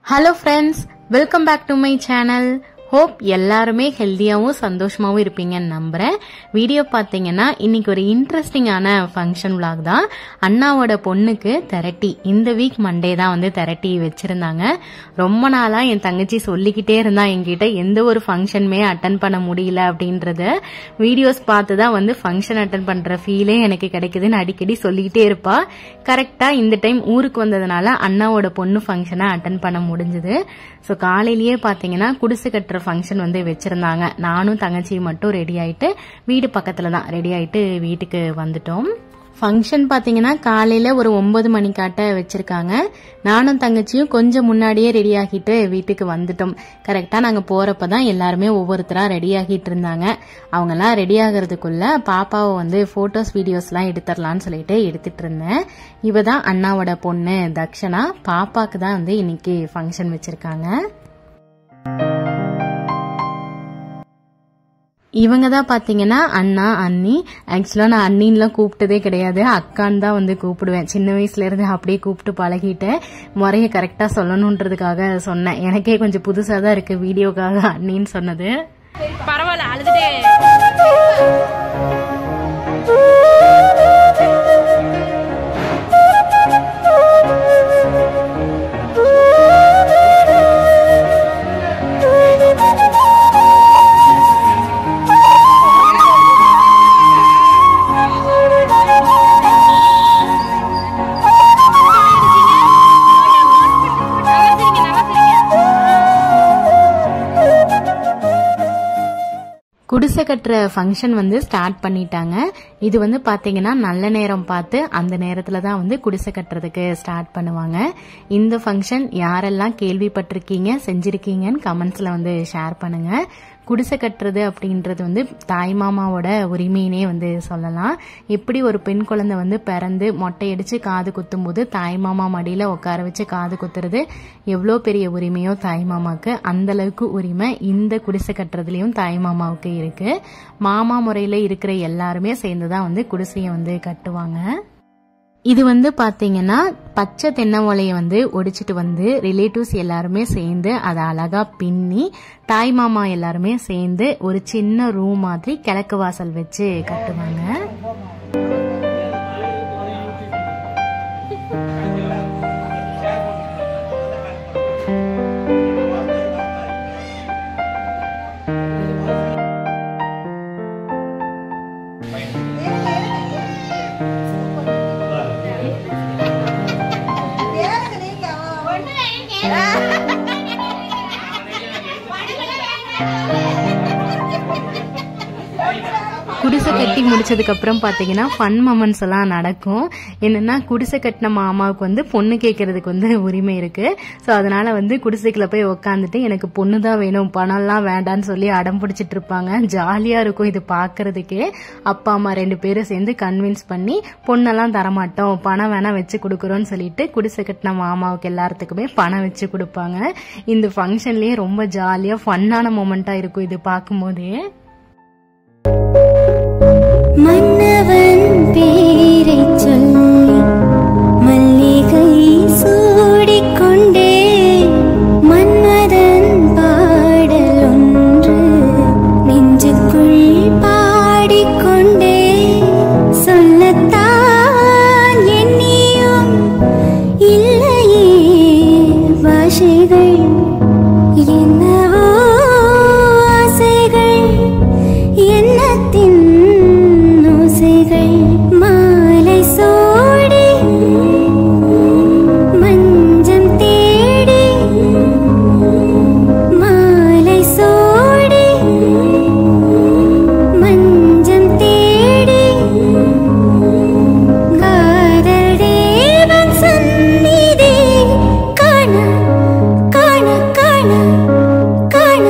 Hello friends welcome back to my channel hope எல்லாருமே ஹெல்த்தியாகவும் சந்தோஷமாகவும் இருப்பீங்கன்னு நம்புகிறேன் வீடியோ பார்த்தீங்கன்னா இன்னைக்கு ஒரு இன்ட்ரெஸ்டிங்கான ஃபங்க்ஷன் vlog தான் அண்ணாவோட பொண்ணுக்கு தெரட்டி இந்த வீக் மண்டே தான் வந்து தெரட்டி வச்சுருந்தாங்க ரொம்ப நாளாக என் தங்கச்சி சொல்லிக்கிட்டே இருந்தா என்கிட்ட எந்த ஒரு ஃபங்க்ஷனுமே அட்டன் பண்ண முடியல அப்படின்றத வீடியோஸ் பார்த்து தான் வந்து ஃபங்க்ஷன் அட்டன் பண்ணுற ஃபீலே எனக்கு கிடைக்குதுன்னு அடிக்கடி சொல்லிக்கிட்டே இருப்பா கரெக்டாக இந்த டைம் ஊருக்கு வந்ததுனால அண்ணாவோட பொண்ணு ஃபங்க்ஷனை அட்டன் பண்ண முடிஞ்சுது ஸோ காலையிலேயே பார்த்தீங்கன்னா குடிசை கட்டுற ஃபங்க்ஷன் வந்து வச்சுருந்தாங்க நானும் தங்கச்சியும் மட்டும் ரெடி ஆயிட்டு வீடு பக்கத்தில் தான் ரெடி ஆயிட்டு வீட்டுக்கு வந்துட்டோம் ஃபங்க்ஷன் பார்த்தீங்கன்னா காலையில் ஒரு ஒன்பது மணிக்காட்ட வச்சுருக்காங்க நானும் தங்கச்சியும் கொஞ்சம் முன்னாடியே ரெடி ஆகிட்டு வீட்டுக்கு வந்துட்டோம் கரெக்டாக நாங்கள் போகிறப்ப தான் எல்லாருமே ஒவ்வொருத்தராக ரெடி ஆகிட்டு இருந்தாங்க அவங்கெல்லாம் ரெடி ஆகிறதுக்குள்ள பாப்பாவை வந்து ஃபோட்டோஸ் வீடியோஸ்லாம் எடுத்துடலான்னு சொல்லிட்டு எடுத்துட்டு இருந்தேன் இவ தான் அண்ணாவோட பொண்ணு தக்ஷனா பாப்பாக்கு தான் வந்து இன்னைக்கு ஃபங்க்ஷன் வச்சுருக்காங்க இவங்க தான் பார்த்தீங்கன்னா அண்ணா அண்ணி ஆக்சுவலாக நான் அண்ணின்லாம் கூப்பிட்டதே கிடையாது அக்கான்னு தான் வந்து கூப்பிடுவேன் சின்ன வயசுல இருந்து அப்படியே கூப்பிட்டு பழகிட்டேன் முறையை கரெக்டாக சொல்லணுன்றதுக்காக சொன்னேன் எனக்கே கொஞ்சம் புதுசாக தான் இருக்கு வீடியோக்காக அண்ணின்னு சொன்னது பரவாயில்ல அழுதுட்டே நல்லா சிரிங்க நல்லா சிரிங்க குடிசை கட்டுற ஃபங்க்ஷன் வந்து ஸ்டார்ட் பண்ணிட்டாங்க இது வந்து பாத்தீங்கன்னா நல்ல நேரம் பார்த்து அந்த நேரத்துல தான் வந்து குடிசை கட்டுறதுக்கு ஸ்டார்ட் பண்ணுவாங்க இந்த ஃபங்க்ஷன் யாரெல்லாம் கேள்விப்பட்டிருக்கீங்க செஞ்சிருக்கீங்கன்னு கமெண்ட்ஸ்ல வந்து ஷேர் பண்ணுங்க குடிசை கட்டுறது அப்படின்றது வந்து தாய்மாமாவோட உரிமையினே வந்து சொல்லலாம் எப்படி ஒரு பெண் குழந்தை வந்து பிறந்து மொட்டையடிச்சு காது குத்தும் போது தாய்மாமா மடியில உட்கார வச்சு காது குத்துறது எவ்வளோ பெரிய உரிமையோ தாய்மாமாக்கு அந்த அளவுக்கு உரிமை இந்த குடிசை கட்டுறதுலயும் தாய்மாமாவுக்கு இருக்கு மாமா முறையில இருக்கிற எல்லாருமே சேர்ந்து தான் வந்து குடிசையை வந்து கட்டுவாங்க இது வந்து பாத்தீங்கன்னா பச்சை தென்னை ஓலையை வந்து ஒடிச்சிட்டு வந்து ரிலேட்டிவ்ஸ் எல்லாருமே சேர்ந்து அதை அழகா பின்னி தாய் மாமா எல்லாருமே சேர்ந்து ஒரு சின்ன ரூம் மாதிரி கிழக்கு வாசல் வச்சு கட்டுவாங்க குடிசை கட்டி முடிச்சதுக்கு அப்புறம் பாத்தீங்கன்னா ஃபன் மொமெண்ட்ஸ் எல்லாம் நடக்கும் என்னன்னா குடிசை கட்டின மாமாவுக்கு வந்து பொண்ணு கேட்கறதுக்கு வந்து உரிமை இருக்கு ஸோ அதனால வந்து குடிசைக்குள்ள போய் உக்காந்துட்டு எனக்கு பொண்ணு தான் வேணும் பணம்லாம் வேண்டான்னு சொல்லி அடம் பிடிச்சிட்டு இருப்பாங்க ஜாலியா இருக்கும் இது பாக்குறதுக்கே அப்பா அம்மா ரெண்டு பேரும் சேர்ந்து கன்வின்ஸ் பண்ணி பொண்ணெல்லாம் தரமாட்டோம் பணம் வேணா வச்சு கொடுக்குறோம்னு சொல்லிட்டு குடிசை கட்டின மாமாவுக்கு எல்லாத்துக்குமே பணம் வச்சு கொடுப்பாங்க இந்த ஃபங்க்ஷன்லயே ரொம்ப ஜாலியா ஃபன்னான மூமெண்டா இருக்கும் இது பார்க்கும்போதே மன்னவன் பேரைச் சொல்லி மல்லிகை சூடிக்கொண்டே மன்மதன் பாடல் ஒன்று நெஞ்சுக்குள் பாடிக்கொண்டே சொல்லத்தான் எண்ணியும் இல்லையே பாஷைகள் என்னவோ ஆசைகள் எண்ணத்தின் ஓசைகள் மாலை சோடி மஞ்சம் தேடி மாலை சோடி மஞ்சம் தேடி காதல் தேவன் சந்நிதி காண காண காண காண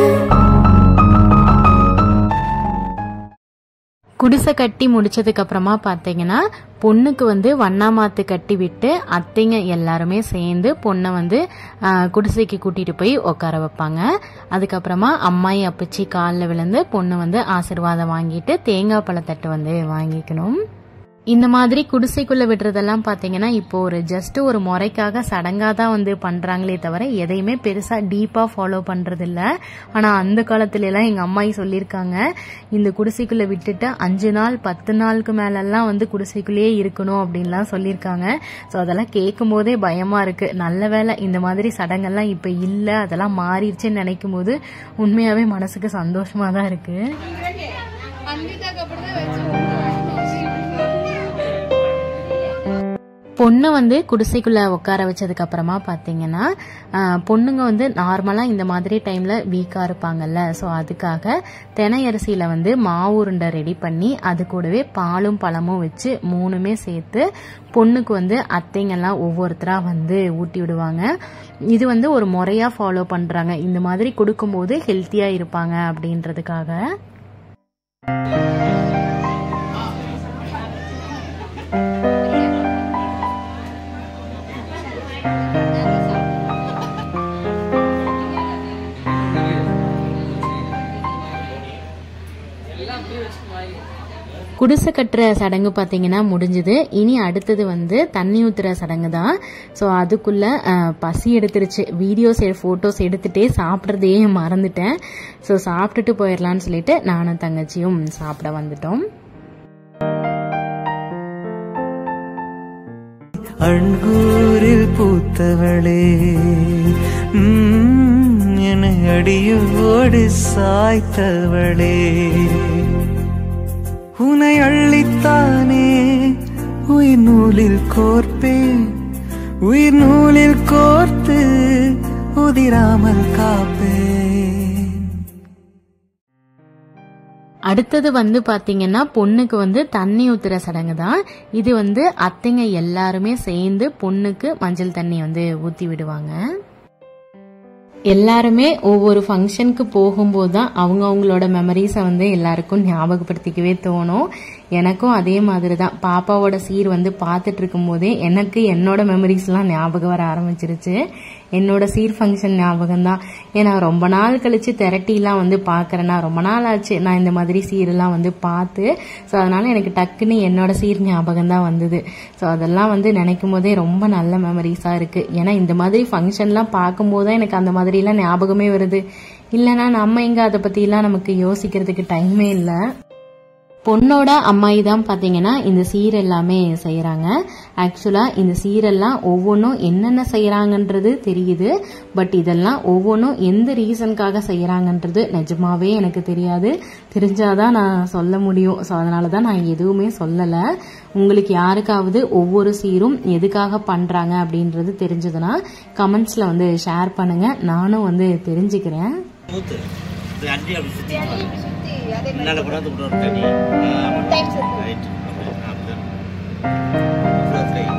குடிசை கட்டி முடிச்சதுக்கு அப்புறமா பாத்தீங்கன்னா பொண்ணுக்கு வந்து வண்ணாமாத்து கட்டி விட்டு அத்தைங்க எல்லாருமே சேர்ந்து பொண்ணை வந்து ஆ, குடிசைக்கு கூட்டிட்டு போய் உட்கார வைப்பாங்க அதுக்கப்புறமா அம்மாயி அப்பச்சி காலில் விழுந்து பொண்ணு வந்து ஆசீர்வாதம் வாங்கிட்டு தேங்காய் பழத்தட்டு வந்து வாங்கிக்கணும் இந்த மாதிரி குடிசைக்குள்ள விடுறதெல்லாம் பாத்தீங்கன்னா இப்போ ஒரு ஜஸ்ட் ஒரு முறைக்காக சடங்கா தான் வந்து பண்றாங்களே தவிர எதையுமே பெருசா டீப்பா ஃபாலோ பண்றது இல்ல ஆனா அந்த காலத்துல எல்லாம் எங்க அம்மாயி சொல்லியிருக்காங்க இந்த குடிசைக்குள்ள விட்டுட்டு அஞ்சு நாள் பத்து நாளுக்கு மேல எல்லாம் வந்து குடிசைக்குள்ளேயே இருக்கணும் அப்படின்லாம் சொல்லியிருக்காங்க ஸோ அதெல்லாம் கேட்கும் போதே பயமா இருக்கு நல்ல வேளை இந்த மாதிரி சடங்கெல்லாம் இப்ப இல்ல அதெல்லாம் மாறிடுச்சுன்னு நினைக்கும் போது உண்மையாவே மனசுக்கு சந்தோஷமா தான் இருக்கு பொண்ணு வந்து குடிசைக்குள்ள உட்கார வச்சதுக்கு அப்புறமா பாத்தீங்கன்னா ஆஹ், பொண்ணுங்க வந்து நார்மலா இந்த மாதிரி டைம்ல வீக்கா இருப்பாங்கல்ல ஸோ அதுக்காக தினை அரிசியில வந்து மாவு உருண்டை ரெடி பண்ணி அது கூடவே பாலும் பழமும் வச்சு மூணுமே சேர்த்து பொண்ணுக்கு வந்து அத்தைங்கெல்லாம் ஒவ்வொருத்தரா வந்து ஊட்டி விடுவாங்க இது வந்து ஒரு முறையா ஃபாலோ பண்றாங்க இந்த மாதிரி கொடுக்கும்போது ஹெல்த்தியா இருப்பாங்க அப்படின்றதுக்காக குடிசை கட்டுற சடங்கு பார்த்தீங்கன்னா முடிஞ்சுது இனி அடுத்தது வந்து தண்ணி ஊத்துற சடங்கு தான் ஸோ அதுக்குள்ள அஹ், பசி எடுத்துருச்சு வீடியோஸ் ஃபோட்டோஸ் எடுத்துட்டே சாப்பிட்றதையே மறந்துட்டேன் ஸோ சாப்பிட்டுட்டு போயிடலான்னு சொல்லிட்டு நானும் தங்கச்சியும் சாப்பிட வந்துட்டோம் அண்கூரில் பூத்தவளே உம், என்னை அடியோடு சாய்த்தவளே உனை அள்ளித்தானே உயிர் நூலில் கோர்ப்பேன் உயிர் நூலில் கோர்த்து உதிராமல் காப்பேன் அடுத்தது வந்து பாத்தீங்கன்னா பொண்ணுக்கு வந்து தண்ணி ஊத்துற சடங்கு தான் இது வந்து அத்தைங்க எல்லாருமே சேர்ந்து பொண்ணுக்கு மஞ்சள் தண்ணி வந்து ஊத்தி விடுவாங்க எல்லாருமே ஒவ்வொரு ஃபங்க்ஷனுக்கு போகும்போது தான் அவங்க அவங்களோட மெமரிஸை வந்து எல்லாருக்கும் ஞாபகப்படுத்திக்கவே தோணும் எனக்கும் அதே மாதிரி தான் பாப்பாவோட சீர் வந்து பார்த்துட்டு இருக்கும்போதே எனக்கு என்னோட மெமரிஸ்லாம் ஞாபகம் வர ஆரம்பிச்சிருச்சு என்னோட சீர் ஃபங்க்ஷன் ஞாபகம் தான் ஏன்னா ரொம்ப நாள் கழிச்சு திரட்டிலாம் வந்து பார்க்கறேன்னா ரொம்ப நாள் ஆச்சு நான் இந்த மாதிரி சீரெல்லாம் வந்து பார்த்து ஸோ அதனால எனக்கு டக்குன்னு என்னோட சீர் ஞாபகம் தான் வந்தது ஸோ அதெல்லாம் வந்து நினைக்கும் போதே ரொம்ப நல்ல மெமரிஸாக இருக்கு ஏன்னா இந்த மாதிரி ஃபங்க்ஷன்லாம் பார்க்கும்போது தான் எனக்கு அந்த மாதிரிலாம் ஞாபகமே வருது இல்லைன்னா நம்ம எங்க அதை பற்றிலாம் நமக்கு யோசிக்கிறதுக்கு டைமே இல்லை பொண்ணோட அம்மாயி தான் பார்த்தீங்கன்னா இந்த சீர் எல்லாமே செய்கிறாங்க ஆக்சுவலாக இந்த சீரெல்லாம் ஒவ்வொன்றும் என்னென்ன செய்கிறாங்கன்றது தெரியுது பட் இதெல்லாம் ஒவ்வொன்றும் எந்த ரீசனுக்காக செய்கிறாங்கன்றது நிஜமாவே எனக்கு தெரியாது தெரிஞ்சாதான் நான் சொல்ல முடியும் ஸோ அதனால தான் நான் எதுவுமே சொல்லலை உங்களுக்கு யாருக்காவது ஒவ்வொரு சீரும் எதுக்காக பண்ணுறாங்க அப்படின்றது தெரிஞ்சதுன்னா கமெண்ட்ஸில் வந்து ஷேர் பண்ணுங்கள் நானும் வந்து தெரிஞ்சுக்கிறேன் மூத்து இது அடி அப்படி சுத்தி முன்னால கொண்டாந்து விட்டு ஒரு தண்ணி ரைட் அப்படிதான் இன்னொரு கை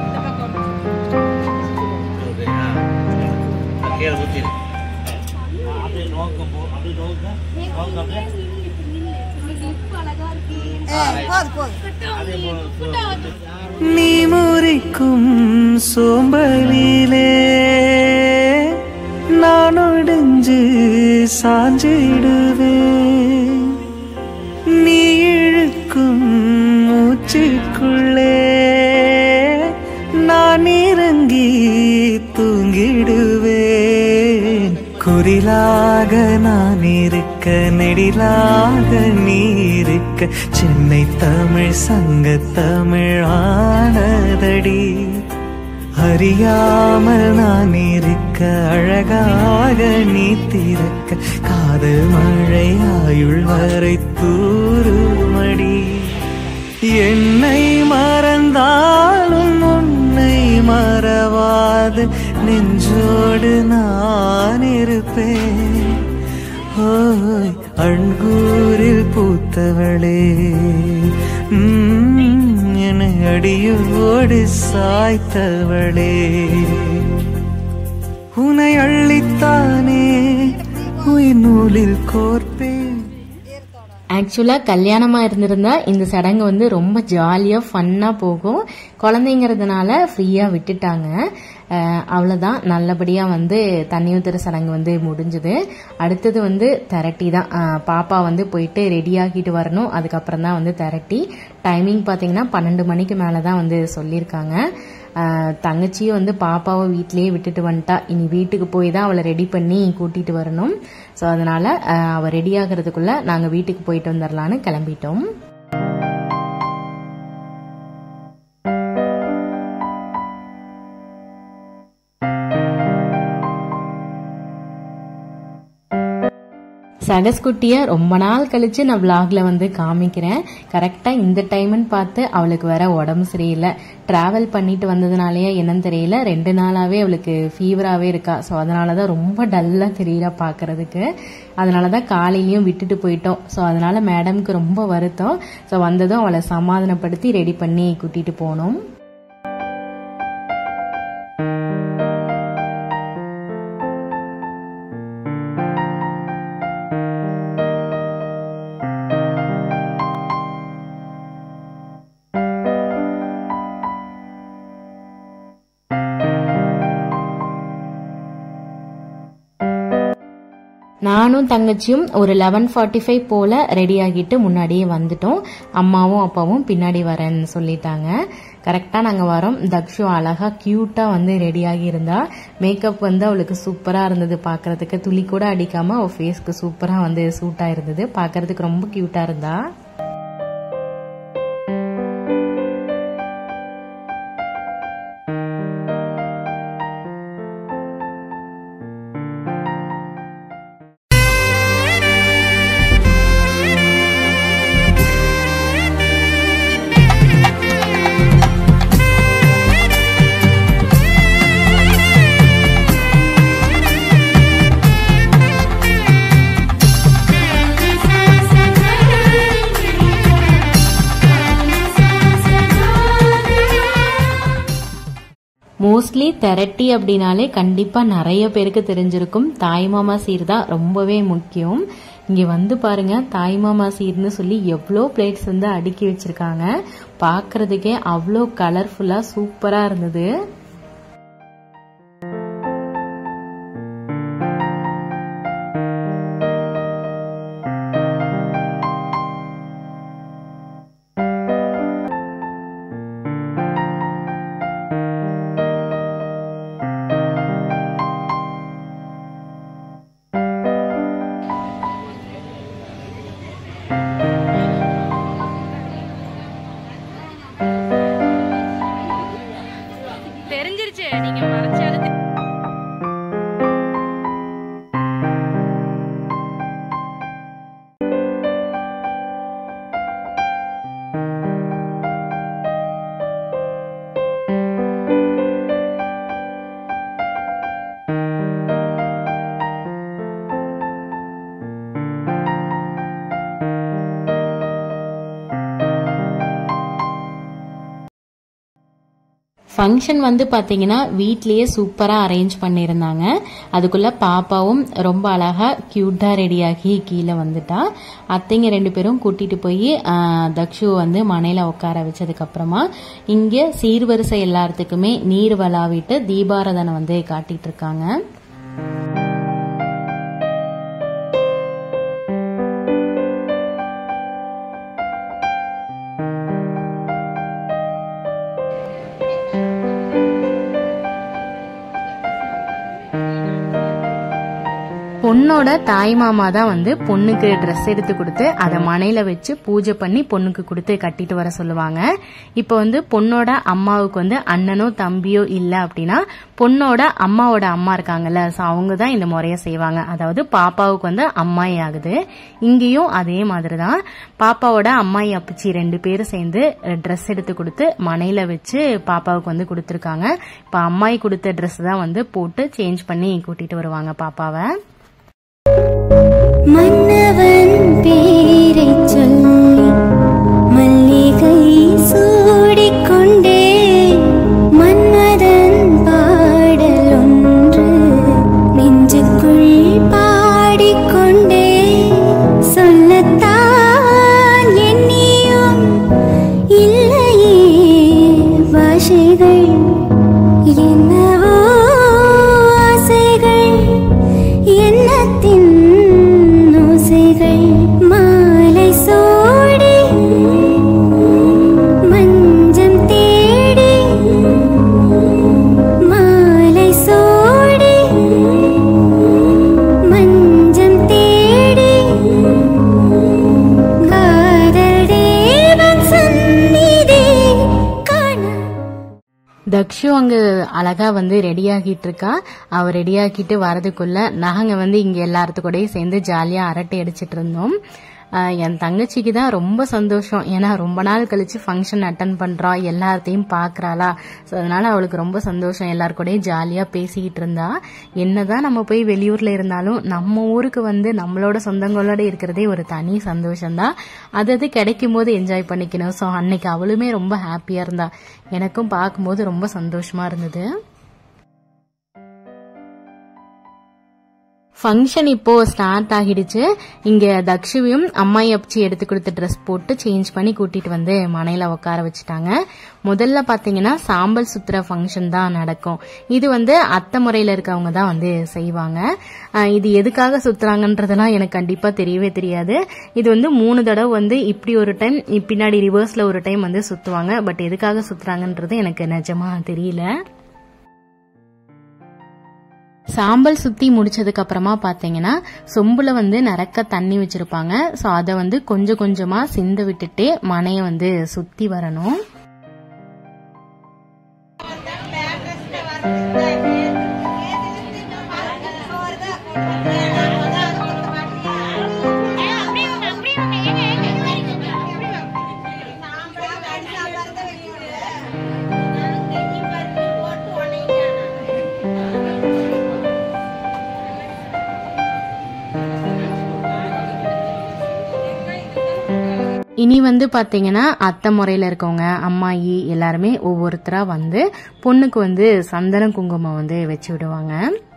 இன்னொரு கை ஆ அது கீழே ஊற்றிடு அப்படியே நோக்க போ அப்படியே நோக்க நோக்க அப்படியே ஆ, right. அதே போல நீ முறிக்கும் சோம்பலிலே நான் ஒடிஞ்சு சாஞ்சிடுவேன் நீ இழுக்கும் மூச்சுக்குள்ளே நான் இறங்கி தூங்கிடுவேன் குரிலாக நான் இருக்க நெடிலாக நீ இருக்க சென்னை தமிழ் சங்க தமிழ் ஆனதடி அறியாமல் நான் இருக்க அழகாக நீ திறக்க காதல் மழை ஆயுள் வரை தூருமடி என்னை மறந்தாலும் உன்னை மறவாது நெஞ்சோடு நான் இருப்பேன் ஓய் அண்கூரில் பூத்தவளே உம், என்னை அடியோடு சாய்த்தவளே உனை அள்ளித்தானே உயிர் நூலில் கோர்ப்பேன் ஆக்சுவலாக கல்யாணமாக இருந்திருந்தா இந்த சடங்கு வந்து ரொம்ப ஜாலியாக ஃபன்னாக போகும் குழந்தைங்கிறதுனால ஃப்ரீயாக விட்டுட்டாங்க அஹ், அவ்வளவுதான் நல்லபடியா வந்து தண்ணி ஊத்துற சடங்கு வந்து முடிஞ்சுது அடுத்தது வந்து திரட்டி தான் அஹ், பாப்பா வந்து போயிட்டு ரெடி ஆகிட்டு வரணும் அதுக்கப்புறம் தான் வந்து திரட்டி டைமிங் பார்த்தீங்கன்னா பன்னெண்டு மணிக்கு மேலே தான் வந்து சொல்லியிருக்காங்க ஆஹ் தங்கச்சியும் வந்து பாப்பாவை வீட்டிலேயே விட்டுட்டு வந்துட்டா இனி வீட்டுக்கு போய் தான் அவளை ரெடி பண்ணி கூட்டிட்டு வரணும் ஸோ அதனால ஆஹ் அவ ரெடி ஆகிறதுக்குள்ள நாங்கள் வீட்டுக்கு போயிட்டு வந்துடலான்னு கிளம்பிட்டோம் சடஸ்குட்டியை ரொம்ப நாள் கழிச்சு நான் vlogல வந்து காமிக்கிறேன் கரெக்டாக இந்த டைம்னு பார்த்து அவளுக்கு வேற உடம்பு சரியில்லை ட்ராவல் பண்ணிட்டு வந்ததுனாலயே என்னன்னு தெரியல ரெண்டு நாளாவே அவளுக்கு ஃபீவராகவே இருக்கா ஸோ அதனால தான் ரொம்ப டல்லாக தெரியல பார்க்கறதுக்கு அதனால தான் காலையிலயும் விட்டுட்டு போயிட்டோம் ஸோ அதனால மேடம்க்கு ரொம்ப வருத்தம் ஸோ வந்ததும் அவளை சமாதானப்படுத்தி ரெடி பண்ணி கூட்டிட்டு போனோம் நானும் தங்கச்சியும் ஒரு லெவன் ஃபார்ட்டி ஃபைவ் போல ரெடி ஆகிட்டு முன்னாடியே வந்துட்டோம் அம்மாவும் அப்பாவும் பின்னாடி வரேன்னு சொல்லிட்டாங்க கரெக்டாக நாங்கள் வரோம் தக்ஷு அழகா க்யூட்டாக வந்து ரெடி ஆகி இருந்தா மேக்கப் வந்து அவளுக்கு சூப்பராக இருந்தது பார்க்கறதுக்கு துளி கூட அடிக்காம அவள் ஃபேஸ்க்கு சூப்பராக வந்து சூட்டாக இருந்தது பார்க்கறதுக்கு ரொம்ப க்யூட்டாக இருந்தா மோஸ்ட்லி தெரட்டி அப்படின்னாலே கண்டிப்பா நிறைய பேருக்கு தெரிஞ்சிருக்கும் தாய்மாமா சீர் தான் ரொம்பவே முக்கியம் இங்க வந்து பாருங்க தாய்மாமா சீர்னு சொல்லி எவ்வளோ பிளேட்ஸ் வந்து அடுக்கி வச்சிருக்காங்க பார்க்கிறதுக்கே அவ்வளோ கலர்ஃபுல்லா சூப்பரா இருந்தது தெரிஞ்சிருச்சு நீங்க மறைச்சாலும் தெ- ஃபங்க்ஷன் வந்து பார்த்தீங்கன்னா வீட்லயே சூப்பராக அரேஞ்ச் பண்ணியிருந்தாங்க அதுக்குள்ள பாப்பாவும் ரொம்ப அழகா க்யூட்டாக ரெடியாகி கீழே வந்துட்டா அத்தைங்க ரெண்டு பேரும் கூட்டிட்டு போய் தக்ஷு வந்து மனையில உட்கார வச்சதுக்கு அப்புறமா இங்கே சீர்வரிசை எல்லாத்துக்குமே நீர் வளாவிட்டு தீபாரதனை வந்து காட்டிட்டு இருக்காங்க பொண்ணோட தாய் மாமா தான் வந்து பொண்ணுக்கு ட்ரெஸ் எடுத்து கொடுத்து அதை மனையில வச்சு பூஜை பண்ணி பொண்ணுக்கு கொடுத்து கட்டிட்டு வர சொல்லுவாங்க இப்போ வந்து பொண்ணோட அம்மாவுக்கு வந்து அண்ணனோ தம்பியோ இல்லை அப்படின்னா பொண்ணோட அம்மாவோட அம்மா இருக்காங்கல்ல ஸோ அவங்க தான் இந்த முறையை செய்வாங்க அதாவது பாப்பாவுக்கு வந்து அம்மாயி ஆகுது இங்கேயும் அதே மாதிரி தான் பாப்பாவோட அம்மாயி அப்பச்சி ரெண்டு பேரும் சேர்ந்து ட்ரெஸ் எடுத்து கொடுத்து மனையில வச்சு பாப்பாவுக்கு வந்து கொடுத்துருக்காங்க இப்போ அம்மாயி கொடுத்த ட்ரெஸ் தான் வந்து போட்டு சேஞ்ச் பண்ணி கூட்டிட்டு வருவாங்க பாப்பாவை மன்னவன் பேரைச் சொல்லி மல்லிகை சூடிக்கொண்டே மன்மதன் பாடல் ஒன்று நெஞ்சுக்குள் பாடிக்கொண்டே சொல்லத்தான் எண்ணியும் இல்லையே பாஷைகள் என்னவோ தக்ஷு அங்க அழகா வந்து ரெடி ஆகிட்டு இருக்கா அவ ரெடி ஆக்கிட்டு வரதுக்குள்ள நாங்க வந்து இங்க எல்லாத்து கூடயும் சேர்ந்து ஜாலியா அரட்டை அடிச்சிட்டு இருந்தோம் ஆஹ் என் தங்கச்சிக்கு தான் ரொம்ப சந்தோஷம் ஏன்னா ரொம்ப நாள் கழிச்சு ஃபங்க்ஷன் அட்டன் பண்றா எல்லாத்தையும் பாக்குறாளா ஸோ அதனால அவளுக்கு ரொம்ப சந்தோஷம் எல்லாரு கூடயும் ஜாலியா பேசிக்கிட்டு இருந்தா என்னதான் நம்ம போய் வெளியூர்ல இருந்தாலும் நம்ம ஊருக்கு வந்து நம்மளோட சொந்தங்களோட இருக்கிறதே ஒரு தனி சந்தோஷம்தான் அது அது கிடைக்கும் போது என்ஜாய் பண்ணிக்கணும் ஸோ அன்னைக்கு அவளுமே ரொம்ப ஹாப்பியா இருந்தா எனக்கும் பார்க்கும்போது ரொம்ப சந்தோஷமா இருந்தது ஃபங்க்ஷன் இப்போ ஸ்டார்ட் ஆகிடுச்சு இங்க தக்ஷுவையும் அம்மாயி அப்பச்சி எடுத்து கொடுத்த ட்ரெஸ் போட்டு சேஞ்ச் பண்ணி கூட்டிட்டு வந்து மனையில உட்கார வச்சுட்டாங்க முதல்ல பாத்தீங்கன்னா சாம்பல் சுத்துற ஃபங்க்ஷன் தான் நடக்கும் இது வந்து அத்தை முறையில இருக்கவங்க தான் வந்து செய்வாங்க அஹ் இது எதுக்காக சுத்துறாங்கன்றதெல்லாம் எனக்கு கண்டிப்பா தெரியவே தெரியாது இது வந்து மூணு தடவை வந்து இப்படி ஒரு டைம் பின்னாடி ரிவர்ஸ்ல ஒரு டைம் வந்து சுத்துவாங்க பட் எதுக்காக சுத்துறாங்கன்றது எனக்கு நிஜமா தெரியல சாம்பல் சுத்தி முடிச்சதுக்கு அப்புறமா பாத்தீங்கன்னா சொம்புல வந்து நிறக்க தண்ணி வச்சிருப்பாங்க ஸோ அதை வந்து கொஞ்சம் கொஞ்சமா சிந்த விட்டுட்டு மனையை வந்து சுத்தி வரணும் இனி வந்து பாத்தீங்கன்னா அத்தை முறையில இருக்கவங்க அம்மாயி எல்லாருமே ஒவ்வொருத்தரா வந்து பொண்ணுக்கு வந்து சந்தன குங்குமம் வந்து வச்சு விடுவாங்க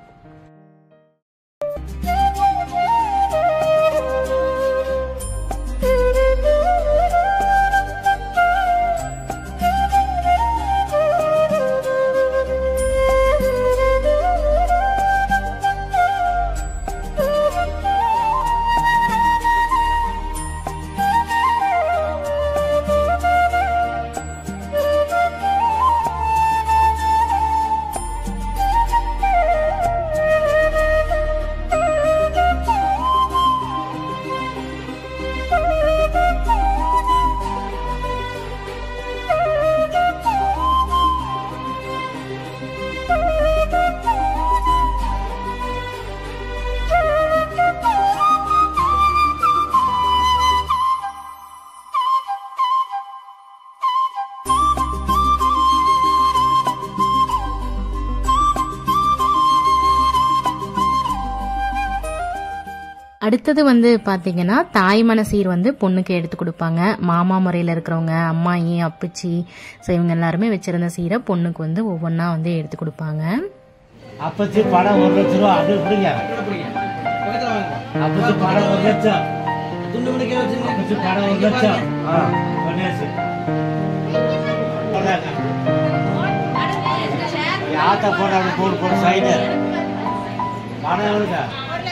அடுத்தது வந்து பாத்தீங்கன்னா தாய்மன சீர் வந்து பொண்ணுக்கு எடுத்து கொடுப்பாங்க மாமா முறையில இருக்கிறவங்க அம்மாயி அப்பச்சி ஸோ இவங்க எல்லாருமே வச்சிருந்த சீரை பொண்ணுக்கு வந்து ஒவ்வொன்றா வந்து எடுத்து கொடுப்பாங்க அப்பச்சி படம் ஒரு லட்சம் ரூபா அப்படி பிடிங்க அப்பச்சி படம் ஒரு லட்சம் அப்பச்சி படம் ஒரு லட்சம் ஆ, கணேஷ். போடாங்க. யாத்த போட அப்படி போடு போடு சைடு படம் எவ்வளோங்க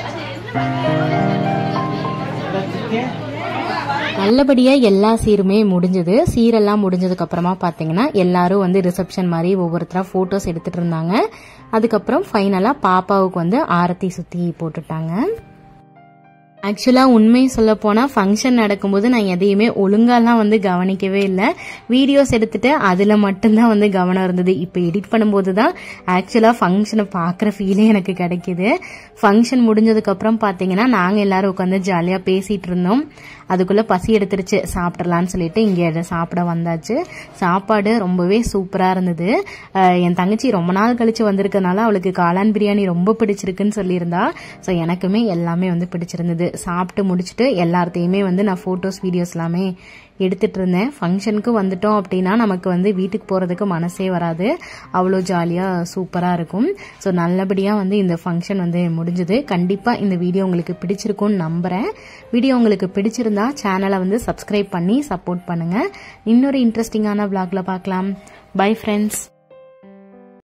ஒரு லட்சத்தி நல்லபடியா எல்லா சீருமே முடிஞ்சது சீரெல்லாம் முடிஞ்சதுக்கு அப்புறமா பாத்தீங்கன்னா எல்லாரும் வந்து ரிசப்ஷன் மாதிரி ஒவ்வொருத்தரா போட்டோஸ் எடுத்துட்டு இருந்தாங்க அதுக்கப்புறம் ஃபைனலா பாப்பாவுக்கு வந்து ஆரத்தி சுத்தி போட்டுட்டாங்க ஆக்சுவலா உண்மை சொல்ல போனா ஃபங்க்ஷன் நடக்கும்போது நான் எதையுமே ஒழுங்காலாம் வந்து கவனிக்கவே இல்லை வீடியோஸ் எடுத்துட்டு அதுல மட்டும்தான் வந்து கவனம் இருந்தது இப்போ எடிட் பண்ணும்போது தான் ஆக்சுவலா ஃபங்க்ஷனை பார்க்குற ஃபீலே எனக்கு கிடைக்குது ஃபங்க்ஷன் முடிஞ்சதுக்கு அப்புறம் பாத்தீங்கன்னா நாங்க எல்லாரும் உட்காந்து ஜாலியா பேசிட்டு இருந்தோம் அதுக்குள்ள பசி எடுத்துருச்சு சாப்பிடலாம்னு சொல்லிட்டு இங்க சாப்பிட வந்தாச்சு சாப்பாடு ரொம்பவே சூப்பரா இருந்தது அஹ் என் தங்கச்சி ரொம்ப நாள் கழிச்சு வந்திருக்கனால அவளுக்கு காளான் பிரியாணி ரொம்ப பிடிச்சிருக்குன்னு சொல்லியிருந்தா ஸோ எனக்குமே எல்லாமே வந்து பிடிச்சிருந்தது சாப்பிட்டு முடிச்சுட்டு எல்லாத்தையுமே வந்து நான் ஃபோட்டோஸ் வீடியோஸ் எல்லாமே எடுத்துட்டு இருந்தேன் ஃபங்க்ஷனுக்கு வந்துட்டோம் அப்படின்னா நமக்கு வந்து வீட்டுக்கு போகிறதுக்கு மனசே வராது அவ்வளோ ஜாலியாக சூப்பராக இருக்கும் ஸோ நல்லபடியாக வந்து இந்த ஃபங்க்ஷன் வந்து முடிஞ்சது கண்டிப்பாக இந்த வீடியோ உங்களுக்கு பிடிச்சிருக்கும்னு நம்புகிறேன் வீடியோ உங்களுக்கு பிடிச்சிருந்தா சேனலை வந்து சப்ஸ்கிரைப் பண்ணி சப்போர்ட் பண்ணுங்கள் இன்னொரு இன்ட்ரெஸ்டிங்கான vlogல பார்க்கலாம் பை ஃப்ரெண்ட்ஸ்